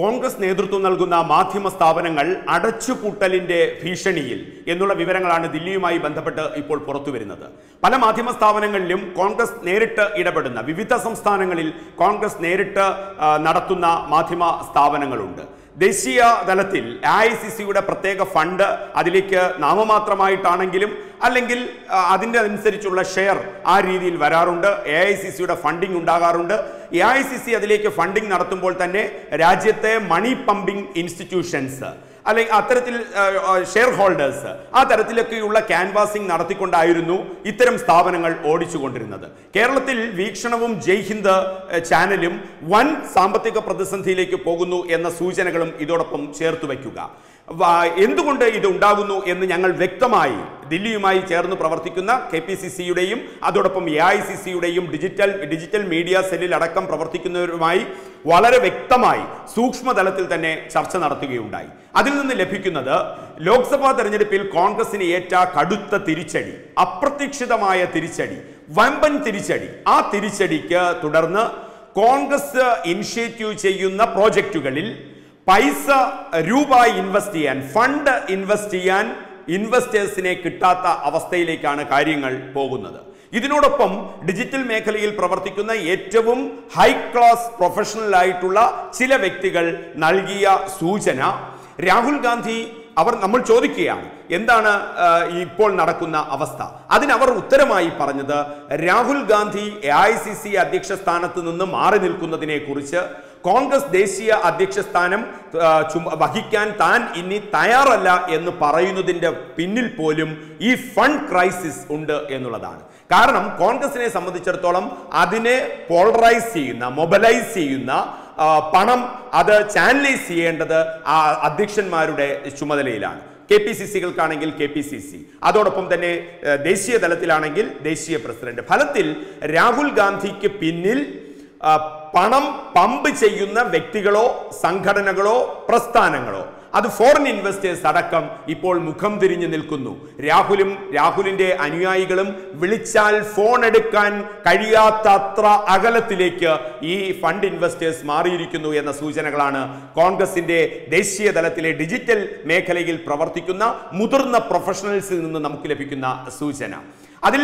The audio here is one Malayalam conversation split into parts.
കോൺഗ്രസ് നേതൃത്വം നൽകുന്ന മാധ്യമ സ്ഥാപനങ്ങൾ അടച്ചുപൂട്ടലിന്റെ ഭീഷണിയിൽ എന്നുള്ള വിവരങ്ങളാണ് ദില്ലിയുമായി ബന്ധപ്പെട്ട് ഇപ്പോൾ പുറത്തു വരുന്നത് പല മാധ്യമ സ്ഥാപനങ്ങളിലും കോൺഗ്രസ് നേരിട്ട് ഇടപെടുന്ന വിവിധ സംസ്ഥാനങ്ങളിൽ കോൺഗ്രസ് നേരിട്ട് ആ, നടത്തുന്ന മാധ്യമ സ്ഥാപനങ്ങളുണ്ട് ദേശീയ തലത്തിൽ എ ഐ സി സിയുടെ പ്രത്യേക ഫണ്ട് അതിലേക്ക് നാമമാത്രമായിട്ടാണെങ്കിലും അല്ലെങ്കിൽ ആ, അതിൻ്റെ അനുസരിച്ചുള്ള ഷെയർ ആ രീതിയിൽ വരാറുണ്ട് എ ഐ സി സിയുടെ ഫണ്ടിങ് ഉണ്ടാകാറുണ്ട് എ ഐ സി സി അതിലേക്ക് ഫണ്ടിങ് നടത്തുമ്പോൾ തന്നെ രാജ്യത്തെ മണി പമ്പിംഗ് ഇൻസ്റ്റിറ്റ്യൂഷൻസ് അല്ലെങ്കിൽ അത്തരത്തിൽ ഷെയർ ഹോൾഡേഴ്സ് ആ തരത്തിലൊക്കെയുള്ള ക്യാൻവാസിംഗ് നടത്തിക്കൊണ്ടായിരുന്നു ഇത്തരം സ്ഥാപനങ്ങൾ ഓടിച്ചുകൊണ്ടിരുന്നത് കേരളത്തിൽ വീക്ഷണവും ജയ് ഹിന്ദ് ഏഹ്, ചാനലും വൻ സാമ്പത്തിക പ്രതിസന്ധിയിലേക്ക് പോകുന്നു എന്ന സൂചനകളും ഇതോടൊപ്പം ചേർത്ത് വയ്ക്കുക വ- എന്തുകൊണ്ട് ഇത് ഉണ്ടാകുന്നു എന്ന് ഞങ്ങൾ വ്യക്തമായി ദില്ലിയുമായി ചേർന്ന് പ്രവർത്തിക്കുന്ന കെ പി സി സിയുടെയും അതോടൊപ്പം എ ഐ സി സിയുടെയും ഡിജിറ്റൽ ഡിജിറ്റൽ മീഡിയ സെല്ലിൽ അടക്കം പ്രവർത്തിക്കുന്നവരുമായി വളരെ വ്യക്തമായി സൂക്ഷ്മതലത്തിൽ തന്നെ ചർച്ച നടത്തുകയുണ്ടായി അതിൽ നിന്ന് ലഭിക്കുന്നത് ലോക്സഭാ തെരഞ്ഞെടുപ്പിൽ കോൺഗ്രസിന് ഏറ്റ കടുത്ത തിരിച്ചടി അപ്രതീക്ഷിതമായ തിരിച്ചടി വമ്പൻ തിരിച്ചടി ആ തിരിച്ചടിക്ക് തുടർന്ന് കോൺഗ്രസ് ഇനിഷ്യേറ്റീവ് ചെയ്യുന്ന പ്രോജക്റ്റുകളിൽ പൈസ രൂപ ഇൻവെസ്റ്റ് ചെയ്യാൻ ഫണ്ട് ഇൻവെസ്റ്റ് ചെയ്യാൻ ഇൻവെസ്റ്റേഴ്സിനെ കിട്ടാത്ത അവസ്ഥയിലേക്കാണ് കാര്യങ്ങൾ പോകുന്നത് ഇതിനോടൊപ്പം ഡിജിറ്റൽ മേഖലയിൽ പ്രവർത്തിക്കുന്ന ഏറ്റവും ഹൈ ക്ലാസ് പ്രൊഫഷണൽ ആയിട്ടുള്ള ചില വ്യക്തികൾ നൽകിയ സൂചന രാഹുൽ ഗാന്ധി അവർ നമ്മൾ ചോദിക്കുകയാണ് എന്താണ് ആ, ഇപ്പോൾ നടക്കുന്ന അവസ്ഥ അതിനവർ ഉത്തരമായി പറഞ്ഞത് Rahul Gandhi A I C C അധ്യക്ഷ സ്ഥാനത്ത് നിന്ന് മാറി നിൽക്കുന്നതിനെ കുറിച്ച് കോൺഗ്രസ് ദേശീയ അധ്യക്ഷ സ്ഥാനം ആ, ചുമ- വഹിക്കാൻ താൻ ഇനി തയ്യാറല്ല എന്ന് പറയുന്നതിന്റെ പിന്നിൽ പോലും ഈ ഫണ്ട് ക്രൈസിസ് ഉണ്ട് എന്നുള്ളതാണ് കാരണം കോൺഗ്രസിനെ സംബന്ധിച്ചിടത്തോളം അതിനെ പോളറൈസ് ചെയ്യുന്ന മൊബിലൈസ് ചെയ്യുന്ന ആ, പണം അത് ചാനലൈസ് ചെയ്യേണ്ടത് ആ അധ്യക്ഷന്മാരുടെ ചുമതലയിലാണ് കെ പി സി സികൾക്കാണെങ്കിൽ കെ പി സി സി അതോടൊപ്പം തന്നെ ഏഹ്, ദേശീയ തലത്തിലാണെങ്കിൽ ദേശീയ പ്രസിഡന്റ് ഫലത്തിൽ രാഹുൽ ഗാന്ധിക്ക് പിന്നിൽ ആ, പണം പമ്പ് ചെയ്യുന്ന വ്യക്തികളോ സംഘടനകളോ പ്രസ്ഥാനങ്ങളോ അത് ഫോറിൻ ഇൻവെസ്റ്റേഴ്സ് അടക്കം ഇപ്പോൾ മുഖം തിരിഞ്ഞു നിൽക്കുന്നു രാഹുലും രാഹുലിന്റെ അനുയായികളും വിളിച്ചാൽ ഫോൺ എടുക്കാൻ കഴിയാത്ത അത്ര അകലത്തിലേക്ക് ഈ ഫണ്ട് ഇൻവെസ്റ്റേഴ്സ് മാറിയിരിക്കുന്നു എന്ന സൂചനകളാണ് കോൺഗ്രസിന്റെ ദേശീയ തലത്തിലെ ഡിജിറ്റൽ മേഖലയിൽ പ്രവർത്തിക്കുന്ന മുതിർന്ന പ്രൊഫഷണൽസിൽ നിന്ന് നമുക്ക് ലഭിക്കുന്ന സൂചന അതിൽ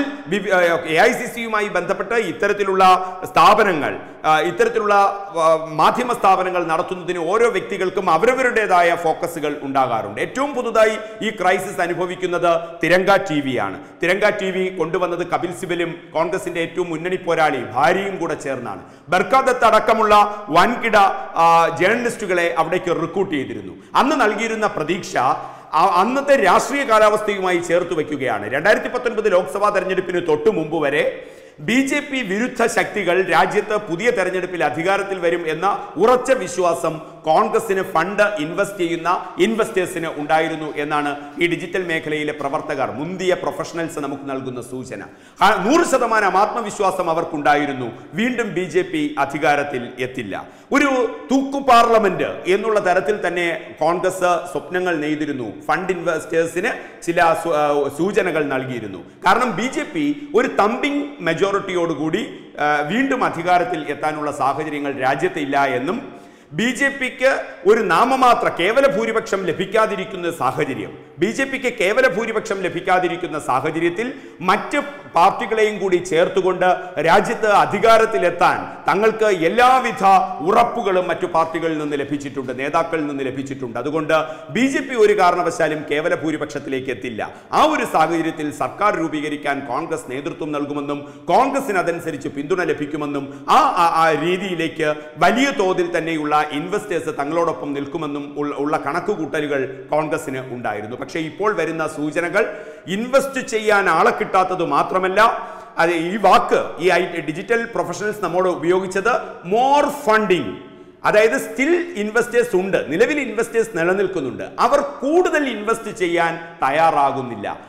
എ ഐ സി സിയുമായി ബന്ധപ്പെട്ട് ഇത്തരത്തിലുള്ള സ്ഥാപനങ്ങൾ ആ, ഇത്തരത്തിലുള്ള ആ, മാധ്യമ സ്ഥാപനങ്ങൾ നടത്തുന്നതിന് ഓരോ വ്യക്തികൾക്കും അവരവരുടേതായ ഫോക്കസുകൾ ഉണ്ടാകാറുണ്ട് ഏറ്റവും പുതുതായി ഈ ക്രൈസിസ് അനുഭവിക്കുന്നത് തിരങ്ക ടി വി ആണ് തിരങ്ക ടി വി കൊണ്ടുവന്നത് കപിൽ സിബലും കോൺഗ്രസിന്റെ ഏറ്റവും മുന്നണി പോരാളി ഭാര്യയും കൂടെ ചേർന്നാണ് ബർക്കാദത്ത് അടക്കമുള്ള വൻകിട ആ, ജേർണലിസ്റ്റുകളെ അവിടേക്ക് റിക്രൂട്ട് ചെയ്തിരുന്നു അന്ന് നൽകിയിരുന്ന പ്രതീക്ഷ ആ- അന്നത്തെ രാഷ്ട്രീയ കാലാവസ്ഥയുമായി ചേർത്ത് വയ്ക്കുകയാണ് രണ്ടായിരത്തി പത്തൊൻപത് ലോക്സഭാ തെരഞ്ഞെടുപ്പിന് തൊട്ടു മുമ്പ് വരെ ബി ജെ പി വിരുദ്ധ ശക്തികൾ രാജ്യത്ത് പുതിയ തെരഞ്ഞെടുപ്പിൽ അധികാരത്തിൽ വരും എന്ന ഉറച്ച വിശ്വാസം കോൺഗ്രസിന് ഫണ്ട് ഇൻവെസ്റ്റ് ചെയ്യുന്ന ഇൻവെസ്റ്റേഴ്സിന് ഉണ്ടായിരുന്നു എന്നാണ് ഈ ഡിജിറ്റൽ മേഖലയിലെ പ്രവർത്തകർ മുന്തിയ പ്രൊഫഷണൽസ് നമുക്ക് നൽകുന്ന സൂചന ആ, നൂറ് ശതമാനം ആത്മവിശ്വാസം അവർക്കുണ്ടായിരുന്നു വീണ്ടും ബി ജെ പി അധികാരത്തിൽ എത്തില്ല ഒരു തൂക്കു പാർലമെന്റ് എന്നുള്ള തരത്തിൽ തന്നെ കോൺഗ്രസ് സ്വപ്നങ്ങൾ നെയ്തിരുന്നു ഫണ്ട് ഇൻവെസ്റ്റേഴ്സിന് ചില സു- ആ, സൂചനകൾ നൽകിയിരുന്നു കാരണം ബി ജെ പി ഒരു തമ്പിങ് മെജോറിറ്റിയോടുകൂടി ആ, വീണ്ടും അധികാരത്തിൽ എത്താനുള്ള സാഹചര്യങ്ങൾ രാജ്യത്ത് ഇല്ല എന്നും ബി ജെ പിക്ക് ഒരു നാമമാത്ര കേവല ഭൂരിപക്ഷം ലഭിക്കാതിരിക്കുന്ന സാഹചര്യം ബി ജെ പിക്ക് കേവല ഭൂരിപക്ഷം ലഭിക്കാതിരിക്കുന്ന സാഹചര്യത്തിൽ മറ്റ് പാർട്ടികളെയും കൂടി ചേർത്തുകൊണ്ട് രാജ്യത്ത് അധികാരത്തിലെത്താൻ തങ്ങൾക്ക് എല്ലാവിധ ഉറപ്പുകളും മറ്റു പാർട്ടികളിൽ നിന്ന് ലഭിച്ചിട്ടുണ്ട് നേതാക്കളിൽ നിന്ന് ലഭിച്ചിട്ടുണ്ട് അതുകൊണ്ട് ബി ജെ പി ഒരു കാരണവശാലും കേവല ഭൂരിപക്ഷത്തിലേക്ക് എത്തില്ല ആ ഒരു സാഹചര്യത്തിൽ സർക്കാർ രൂപീകരിക്കാൻ കോൺഗ്രസ് നേതൃത്വം നൽകുമെന്നും കോൺഗ്രസിന് അതനുസരിച്ച് പിന്തുണ ലഭിക്കുമെന്നും ആ ആ- ആ രീതിയിലേക്ക് വലിയ തോതിൽ തന്നെയുള്ള ഇൻവെസ്റ്റേഴ്സ് തങ്ങളോടൊപ്പം നിൽക്കുമെന്നും ഉള്ള- ഉള്ള കണക്കുകൂട്ടലുകൾ കോൺഗ്രസിന് ഉണ്ടായിരുന്നു പക്ഷേ ഇപ്പോൾ വരുന്ന സൂചനകൾ ഇൻവെസ്റ്റ് ചെയ്യാൻ ആളെ കിട്ടാത്തത് മാത്രമല്ല അത് ഈ വാക്ക് ഈ ഐ ഡിജിറ്റൽ പ്രൊഫഷണൽസ് നമ്മോട് ഉപയോഗിച്ചത് മോർ ഫണ്ടിങ് അതായത് സ്റ്റിൽ ഇൻവെസ്റ്റേഴ്സ് ഉണ്ട് നിലവിൽ ഇൻവെസ്റ്റേഴ്സ് നിലനിൽക്കുന്നുണ്ട് അവർ കൂടുതൽ ഇൻവെസ്റ്റ് ചെയ്യാൻ തയ്യാറാകുന്നില്ല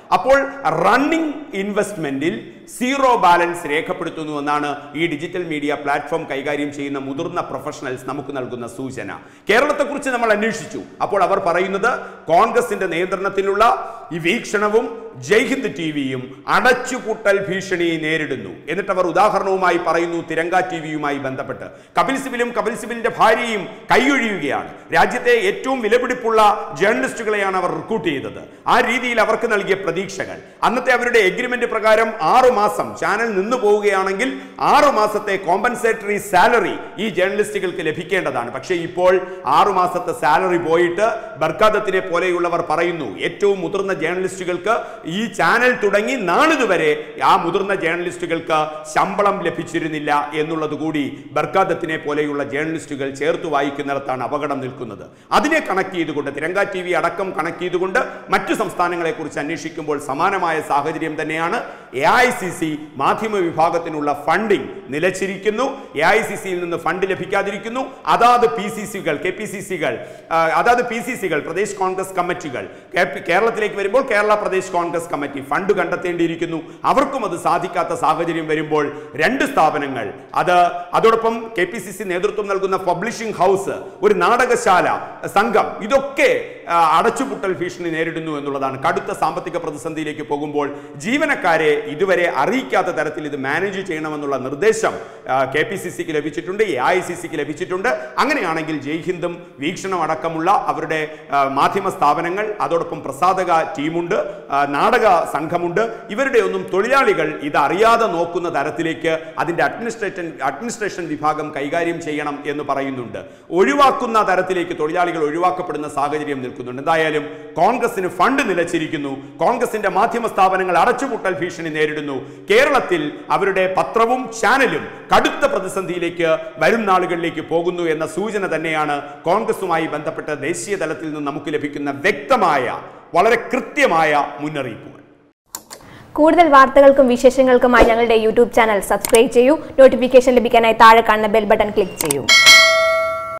അപ്പോൾ റണ്ണിംഗ് ഇൻവെസ്റ്റ്മെന്റിൽ സീറോ ബാലൻസ് രേഖപ്പെടുത്തുന്നു എന്നാണ് ഈ ഡിജിറ്റൽ മീഡിയ പ്ലാറ്റ്ഫോം കൈകാര്യം ചെയ്യുന്ന മുതിർന്ന പ്രൊഫഷണൽസ് നമുക്ക് നൽകുന്ന സൂചന കേരളത്തെക്കുറിച്ച് നമ്മൾ അന്വേഷിച്ചു അപ്പോൾ അവർ പറയുന്നത് കോൺഗ്രസിന്റെ നിയന്ത്രണത്തിലുള്ള ഈ വീക്ഷണവും ജയ്ഹിന്ദ് ടി വിയും അടച്ചുപൂട്ടൽ ഭീഷണിയെ നേരിടുന്നു എന്നിട്ട് അവർ ഉദാഹരണവുമായി പറയുന്നു തിരങ്ക ടി വിയുമായി ബന്ധപ്പെട്ട് കപിൽ സിബിലും കപിൽ സിബിലിന്റെ ഭാര്യയും കൈയൊഴിയുകയാണ് രാജ്യത്തെ ഏറ്റവും വിലപിടിപ്പുള്ള ജേർണലിസ്റ്റുകളെയാണ് അവർ റിക്രൂട്ട് ചെയ്തത് ആ രീതിയിൽ അവർക്ക് നൽകിയ പ്രതീക്ഷകൾ അന്നത്തെ അവരുടെ എഗ്രിമെന്റ് പ്രകാരം ആറു മാസം ചാനൽ നിന്നു പോവുകയാണെങ്കിൽ ആറു മാസത്തെ കോമ്പൻസേറ്ററി സാലറി ഈ ജേർണലിസ്റ്റുകൾക്ക് ലഭിക്കേണ്ടതാണ് പക്ഷേ ഇപ്പോൾ ആറു മാസത്തെ സാലറി പോയിട്ട് ബർക്കാദത്തിനെ പോലെയുള്ളവർ പറയുന്നു ഏറ്റവും മുതിർന്ന ജേർണലിസ്റ്റുകൾക്ക് ഈ ചാനൽ തുടങ്ങി നാളിതുവരെ ആ മുതിർന്ന ജേർണലിസ്റ്റുകൾക്ക് ശമ്പളം ലഭിച്ചിരുന്നില്ല എന്നുള്ളത് കൂടി ബർക്കാദത്തിനെ പോലെയുള്ള ജേർണലിസ്റ്റുകൾ ചേർത്ത് വായിക്കുന്നിടത്താണ് അപകടം നിൽക്കുന്നത് അതിനെ കണക്ട് ചെയ്തുകൊണ്ട് തിരങ്ക ടി വി അടക്കം കണക്ട് ചെയ്തുകൊണ്ട് മറ്റു സംസ്ഥാനങ്ങളെ കുറിച്ച് അന്വേഷിക്കുമ്പോൾ സമാനമായ സാഹചര്യം തന്നെയാണ് എ ഐ സി സി മാധ്യമ വിഭാഗത്തിനുള്ള ഫണ്ടിംഗ് നിലച്ചിരിക്കുന്നു എ ഐ സി സിയിൽ നിന്ന് ഫണ്ട് ലഭിക്കാതിരിക്കുന്നു അതാത് പി സി സികൾ കെ പി സി സികൾ അതാത് പി സി സികൾ പ്രദേശ് കോൺഗ്രസ് കമ്മിറ്റികൾ കേ- കേരളത്തിലേക്ക് വരുമ്പോൾ കേരള പ്രദേശ് കോൺഗ്രസ് കമ്മിറ്റി ഫണ്ട് കണ്ടെത്തേണ്ടിയിരിക്കുന്നു അവർക്കും അത് സാധിക്കാത്ത സാഹചര്യം വരുമ്പോൾ രണ്ട് സ്ഥാപനങ്ങൾ അത് അതോടൊപ്പം കെ പി സി സി നേതൃത്വം നൽകുന്ന പബ്ലിഷിംഗ് ഹൗസ് ഒരു നാടകശാല സംഘം ഇതൊക്കെ ആ, അടച്ചുപൂട്ടൽ ഭീഷണി നേരിടുന്നു എന്നുള്ളതാണ് കടുത്ത സാമ്പത്തിക പ്രതിസന്ധിയിലേക്ക് പോകുമ്പോൾ ജീവനക്കാരെ ഇതുവരെ അറിയിക്കാത്ത തരത്തിൽ ഇത് മാനേജ് ചെയ്യണമെന്നുള്ള നിർദ്ദേശം കെ പി സി സിക്ക് ലഭിച്ചിട്ടുണ്ട് എ ഐ സി സിക്ക് ലഭിച്ചിട്ടുണ്ട് അങ്ങനെയാണെങ്കിൽ ജയ്ഹിന്ദും വീക്ഷണം അടക്കമുള്ള അവരുടെ ആ, മാധ്യമ സ്ഥാപനങ്ങൾ അതോടൊപ്പം പ്രസാധക ടീമുണ്ട് ആ, നാടക സംഘമുണ്ട് ഇവരുടെ ഒന്നും തൊഴിലാളികൾ ഇത് അറിയാതെ നോക്കുന്ന തരത്തിലേക്ക് അതിന്റെ അഡ്മിനിസ്ട്രേഷൻ അഡ്മിനിസ്ട്രേഷൻ വിഭാഗം കൈകാര്യം ചെയ്യണം എന്ന് പറയുന്നുണ്ട് ഒഴിവാക്കുന്ന തരത്തിലേക്ക് തൊഴിലാളികൾ ഒഴിവാക്കപ്പെടുന്ന സാഹചര്യം നിൽക്കുന്നുണ്ട് എന്തായാലും കോൺഗ്രസിന് ഫണ്ട് നിലച്ചിരിക്കുന്നു കോൺഗ്രസിന്റെ മാധ്യമ സ്ഥാപനങ്ങൾ അടച്ചുപൂട്ടൽ ഭീഷണി നേരിടുന്നു കേരളത്തിൽ അവരുടെ പത്രവും ചാനലും കടുത്ത പ്രതിസന്ധിയിലേക്ക് വരും നാളുകളിലേക്ക് പോകുന്നു എന്ന സൂചന തന്നെയാണ് കോൺഗ്രസുമായി ബന്ധപ്പെട്ട് ദേശീയ തലത്തിൽ നിന്ന് നമുക്ക് ലഭിക്കുന്ന വ്യക്തമായ വളരെ കൃത്യമായ മുന്നറിയിപ്പുകൾ കൂടുതൽ വാർത്തകൾക്കും വിശേഷങ്ങൾക്കുമായി ഞങ്ങളുടെ യൂട്യൂബ് ചാനൽ സബ്സ്ക്രൈബ് ചെയ്യൂ നോട്ടിഫിക്കേഷൻ ലഭിക്കാനായി താഴെ കാണുന്ന ബെൽ ബട്ടൺ ക്ലിക്ക് ചെയ്യൂ